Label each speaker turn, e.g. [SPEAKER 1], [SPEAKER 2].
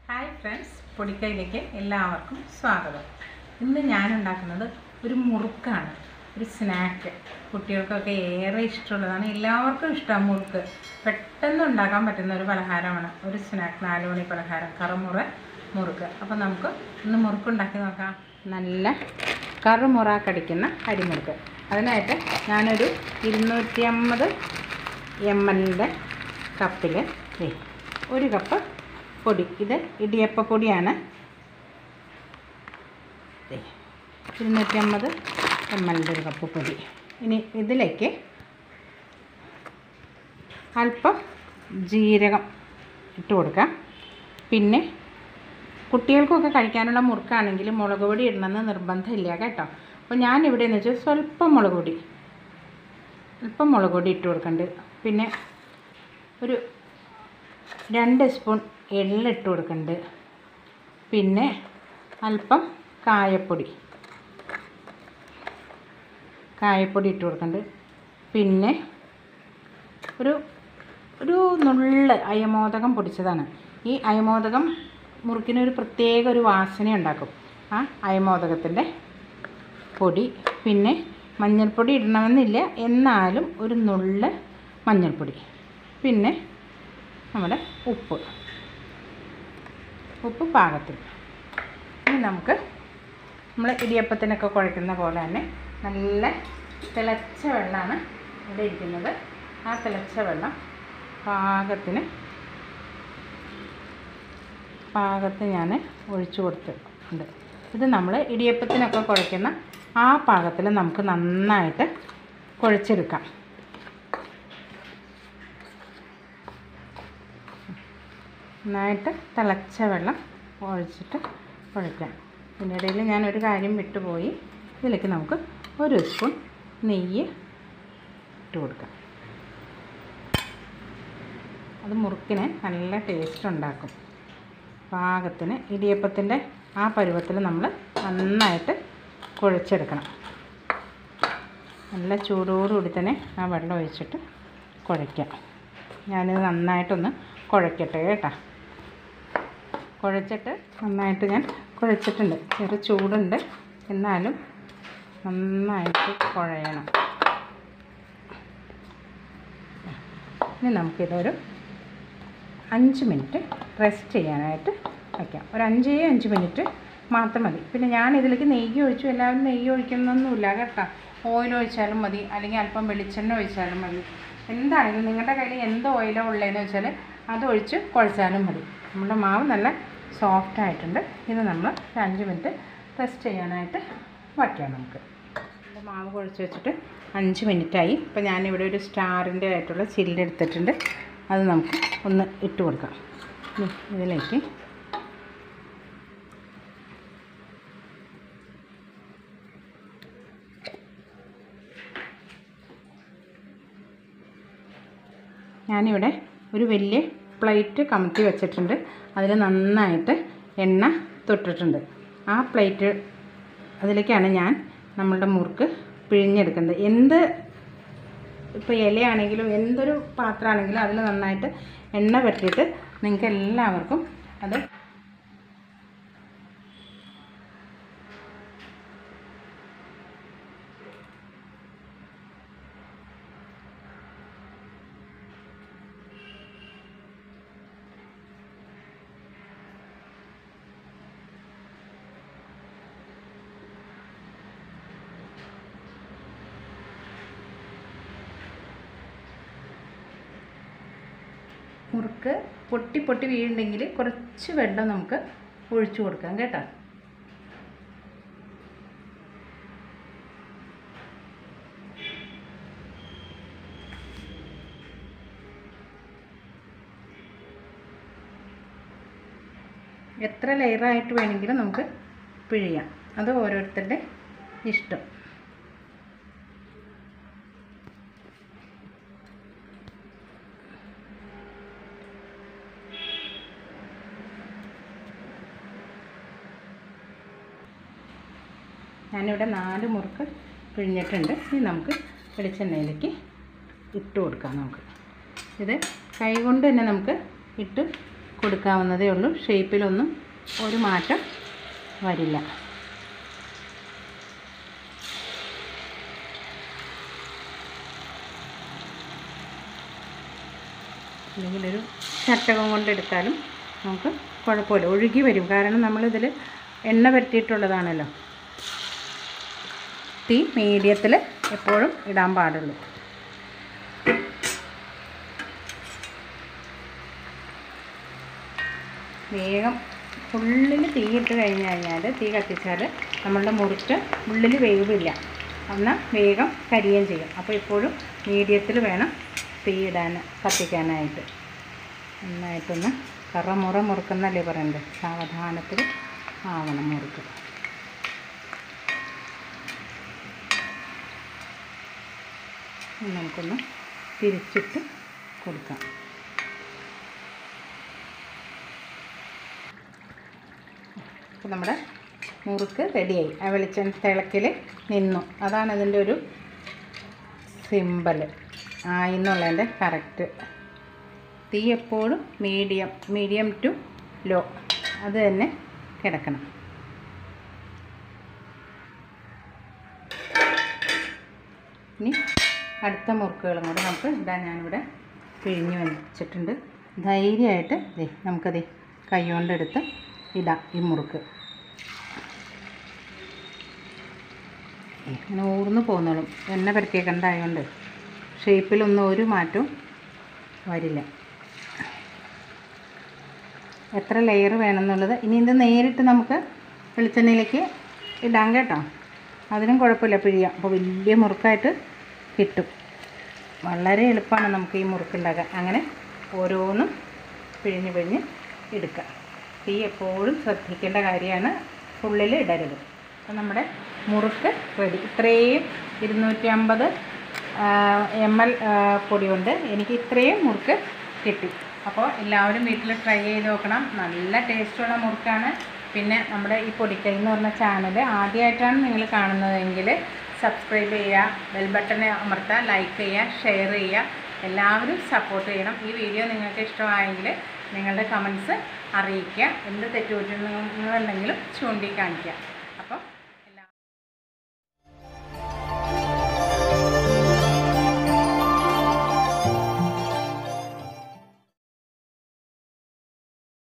[SPEAKER 1] hi friends പൊടിക്കൈയിലേക്ക് എല്ലാവർക്കും സ്വാഗതം ഇന്ന് ഞാൻ ഉണ്ടാക്കുന്നത് ഒരു മുറുക്കാണ് ഒരു സ്നാക്ക് കുട്ടികൾക്കൊക്കെ ഏറെ ഇഷ്ടമുള്ളതാണ് എല്ലാവർക്കും ഇഷ്ടമാണ് മുറുക്ക് പെട്ടെന്ന് ഉണ്ടാക്കാൻ പറ്റുന്ന ഒരു പലഹാരമാണ് ഒരു സ്നാക്ക് നാല് മണി പലഹാരം കറുമുറ മുറുക്ക് അപ്പോൾ നമുക്ക് ഇന്ന് മുറുക്ക് ഉണ്ടാക്കി നോക്കാം നല്ല കറുമുറ കടിക്കുന്ന അരിമുറുക്ക് അതിനായിട്ട് ഞാനൊരു ഇരുന്നൂറ്റി അമ്പത് എം എല്ലിൻ്റെ കപ്പിൽ ഒരു കപ്പ് പൊടി ഇത് ഇടിയപ്പ പൊടിയാണ് ദേ, ഇരുന്നൂറ്റി അമ്പത് എം എല്ലിൻ്റെ ഒരു കപ്പ് പൊടി ഇനി ഇതിലേക്ക് അല്പം ജീരകം ഇട്ട് കൊടുക്കാം പിന്നെ കുട്ടികൾക്കൊക്കെ കഴിക്കാനുള്ള മുറുക്കാണെങ്കിൽ മുളക് പൊടി ഇടണമെന്ന് നിർബന്ധമില്ല കേട്ടോ അപ്പോൾ ഞാനിവിടെ എന്ന് വെച്ചാൽ സ്വല്പം മുളക് പൊടി അല്പം മുളക് പൊടി ഇട്ട് കൊടുക്കുന്നുണ്ട് പിന്നെ ഒരു രണ്ട് സ്പൂൺ എള്ളിട്ട് കൊടുക്കുന്നുണ്ട് പിന്നെ അല്പം കായപ്പൊടി കായപ്പൊടി ഇട്ട് കൊടുക്കുന്നുണ്ട് പിന്നെ ഒരു ഒരു നുള്ള് അയമോദകം പൊടിച്ചതാണ് ഈ അയമോദകം മുറുക്കിന് ഒരു പ്രത്യേക ഒരു വാസന ഉണ്ടാക്കും ആ അയമോദകത്തിൻ്റെ പൊടി പിന്നെ മഞ്ഞൾപ്പൊടി ഇടണമെന്നില്ല എന്നാലും ഒരു നുള്ള് മഞ്ഞൾപ്പൊടി പിന്നെ നമ്മുടെ ഉപ്പ് ഉപ്പ് പാകത്തിൽ ഇനി നമുക്ക് നമ്മൾ ഇടിയപ്പത്തിനൊക്കെ കുഴക്കുന്ന പോലെ തന്നെ നല്ല തിളച്ച വെള്ളമാണ് ഇവിടെ ഇരിക്കുന്നത് ആ തിളച്ച വെള്ളം പാകത്തിന് പാകത്തിന് ഞാൻ ഒഴിച്ചു കൊടുത്തിട്ടുണ്ട് ഇത് നമ്മൾ ഇടിയപ്പത്തിനൊക്കെ കുഴക്കുന്ന ആ പാകത്തിൽ നമുക്ക് നന്നായിട്ട് കുഴച്ചെടുക്കാം നന്നായിട്ട് തിളച്ച വെള്ളം ഒഴിച്ചിട്ട് കുഴക്കാം ഇതിനിടയിൽ ഞാനൊരു കാര്യം വിട്ടുപോയി ഇതിലേക്ക് നമുക്ക് ഒരു സ്പൂൺ നെയ്യ് ഇട്ട് കൊടുക്കാം അത് മുറുക്കിന് നല്ല ടേസ്റ്റ് ഉണ്ടാക്കും പാകത്തിന് ഇടിയപ്പത്തിൻ്റെ ആ പരുവത്തിൽ നമ്മൾ നന്നായിട്ട് കുഴച്ചെടുക്കണം നല്ല ചൂടോടുകൂടി തന്നെ ആ വെള്ളം ഒഴിച്ചിട്ട് കുഴയ്ക്കാം ഞാനിത് നന്നായിട്ടൊന്ന് കുഴയ്ക്കട്ടെ കേട്ടോ കുഴച്ചിട്ട് നന്നായിട്ട് ഞാൻ കുഴച്ചിട്ടുണ്ട് ചെറു ചൂടുണ്ട് എന്നാലും നന്നായിട്ട് കുഴയണം ഇനി നമുക്കിതൊരു അഞ്ച് മിനിറ്റ് റെസ്റ്റ് ചെയ്യാനായിട്ട് വയ്ക്കാം ഒരു അഞ്ചേ അഞ്ച് മിനിറ്റ് മാത്രം മതി പിന്നെ ഞാൻ ഇതിലേക്ക് നെയ്യ് ഒഴിച്ചു എല്ലാവരും നെയ്യ് ഒഴിക്കുന്നൊന്നുമില്ല കേട്ടോ ഓയിൽ ഒഴിച്ചാലും മതി അല്ലെങ്കിൽ അല്പം വെളിച്ചെണ്ണ ഒഴിച്ചാലും മതി എന്താണെങ്കിലും നിങ്ങളുടെ കയ്യിൽ എന്ത് ഓയിലോ ഉള്ളതെന്ന് വെച്ചാൽ അത് ഒഴിച്ച് കുഴച്ചാലും മതി നമ്മുടെ മാവ് നല്ല സോഫ്റ്റ് ആയിട്ടുണ്ട് ഇത് നമ്മൾ ഒരു അഞ്ച് മിനിറ്റ് റെസ്റ്റ് ചെയ്യാനായിട്ട് വയ്ക്കാം നമുക്ക് നമ്മുടെ മാവ് കുഴച്ച് വെച്ചിട്ട് അഞ്ച് മിനിറ്റായി ഇപ്പോൾ ഞാനിവിടെ ഒരു സ്റ്റാറിൻ്റെ ആയിട്ടുള്ള ചില്ല് എടുത്തിട്ടുണ്ട് അത് നമുക്ക് ഒന്ന് ഇട്ട് കൊടുക്കാം ഇനി ഇതിലേക്ക് ഞാനിവിടെ ഒരു വലിയ പ്ലേറ്റ് കമത്തി വെച്ചിട്ടുണ്ട് അതിൽ നന്നായിട്ട് എണ്ണ തൊട്ടിട്ടുണ്ട് ആ പ്ലേറ്റ് അതിലേക്കാണ് ഞാൻ നമ്മളുടെ മുറുക്ക് പിഴിഞ്ഞെടുക്കുന്നത് എന്ത് ഇപ്പോൾ ഇലയാണെങ്കിലും എന്തൊരു പാത്രമാണെങ്കിലും അതിൽ നന്നായിട്ട് എണ്ണ പറ്റിയിട്ട് നിങ്ങൾക്ക് എല്ലാവർക്കും അത് മുറുക്ക് പൊട്ടി പൊട്ടി വീഴുണ്ടെങ്കിൽ കുറച്ച് വെള്ളം നമുക്ക് ഒഴിച്ചു കൊടുക്കാം കേട്ടോ എത്ര ലെയറായിട്ട് വേണമെങ്കിലും നമുക്ക് പിഴിയാം അത് ഓരോരുത്തരുടെ ഇഷ്ടം ഞാനിവിടെ നാല് മുറുക്ക് പിഴിഞ്ഞിട്ടുണ്ട് ഇനി നമുക്ക് വെളിച്ചെണ്ണയിലേക്ക് ഇട്ട് കൊടുക്കാം നമുക്ക് ഇത് കൈ കൊണ്ട് തന്നെ നമുക്ക് ഇട്ട് കൊടുക്കാവുന്നതേ ഉള്ളൂ ഷേപ്പിലൊന്നും ഒരു മാറ്റം വരില്ല അല്ലെങ്കിൽ ഒരു ചട്ടകം കൊണ്ടെടുത്താലും നമുക്ക് കുഴപ്പമില്ല ഒഴുകി വരും കാരണം നമ്മളിതിൽ എണ്ണ പരത്തിയിട്ടുള്ളതാണല്ലോ തീ മീഡിയത്തിൽ എപ്പോഴും ഇടാൻ പാടുള്ളൂ വേഗം ഫുള്ളിൽ തീയിട്ട് കഴിഞ്ഞ് കഴിഞ്ഞാൽ തീ കത്തിച്ചാൽ നമ്മളുടെ മുറിച്ച് ഉള്ളിൽ വേവില്ല എന്നാൽ വേഗം കരിയുകയും ചെയ്യും അപ്പോൾ എപ്പോഴും മീഡിയത്തിൽ വേണം തീ ഇടാൻ കത്തിക്കാനായിട്ട് നന്നായിട്ടൊന്ന് കറ മുറ മുറുക്കുന്നല്ലേ പറയണ്ടത് സാവധാനത്തിൽ ആവണം മുറുക്ക് ഇനി നമുക്കൊന്ന് തിരിച്ചിട്ട് കൊടുക്കാം അപ്പോൾ നമ്മുടെ മുറുക്ക് റെഡിയായി ആ വെളിച്ചെണ്ണ തിളക്കിൽ നിന്നു അതാണ് ഇതിൻ്റെ ഒരു സിമ്പൽ ആയി എന്നുള്ളതിൻ്റെ കറക്റ്റ് തീ എപ്പോഴും മീഡിയം മീഡിയം ടു ലോ അത് തന്നെ കിടക്കണം ഇനി അടുത്ത മുറുക്കുകളും കൂടെ നമുക്ക് ഇടാൻ ഞാനിവിടെ പിഴിഞ്ഞ് വെച്ചിട്ടുണ്ട് ധൈര്യമായിട്ട് ദേ നമുക്കത് കൈ കൊണ്ടെടുത്ത് ഇടാം ഈ മുറുക്ക് ഇങ്ങനെ ഊർന്ന് പോന്നോളും എണ്ണ പരത്തിയേക്കണ്ടായതുകൊണ്ട് ഷേപ്പിലൊന്നും ഒരു മാറ്റവും വരില്ല എത്ര ലെയർ വേണമെന്നുള്ളത് ഇനി ഇത് നേരിട്ട് നമുക്ക് വെളിച്ചെണ്ണയിലേക്ക് ഇടാം കേട്ടോ അതിനും കുഴപ്പമില്ല പിഴിയാം അപ്പോൾ വലിയ മുറുക്കായിട്ട് കിട്ടും വളരെ എളുപ്പമാണ് നമുക്ക് ഈ മുറുക്കുണ്ടാക്കാൻ അങ്ങനെ ഓരോന്നും പിഴിഞ്ഞ് പിഴിഞ്ഞ് എടുക്കുക തീ എപ്പോഴും ശ്രദ്ധിക്കേണ്ട കാര്യമാണ് ഉള്ളിൽ ഇടരുത് അപ്പോൾ നമ്മുടെ മുറുക്ക് റെഡി ഇത്രയും ഇരുന്നൂറ്റി അമ്പത് എം എൽ പൊടി കൊണ്ട് എനിക്ക് ഇത്രയും മുറുക്ക് കിട്ടി അപ്പോൾ എല്ലാവരും വീട്ടിൽ ട്രൈ ചെയ്ത് നോക്കണം നല്ല ടേസ്റ്റുള്ള മുറുക്കാണ് പിന്നെ നമ്മുടെ ഈ പൊടിക്കൈ എന്ന് പറഞ്ഞ ചാനൽ ആദ്യമായിട്ടാണ് നിങ്ങൾ കാണുന്നതെങ്കിൽ സബ്സ്ക്രൈബ് ചെയ്യുക ബെൽ ബട്ടൺ അമർത്തുക ലൈക്ക് ചെയ്യുക ഷെയർ ചെയ്യുക എല്ലാവരും സപ്പോർട്ട് ചെയ്യണം ഈ വീഡിയോ നിങ്ങൾക്ക് ഇഷ്ടമായെങ്കിൽ നിങ്ങളുടെ കമൻസ് അറിയിക്കുക എന്ത് തെറ്റുകുറ്റങ്ങളുണ്ടെങ്കിലും ചൂണ്ടിക്കാണിക്കുക അപ്പോൾ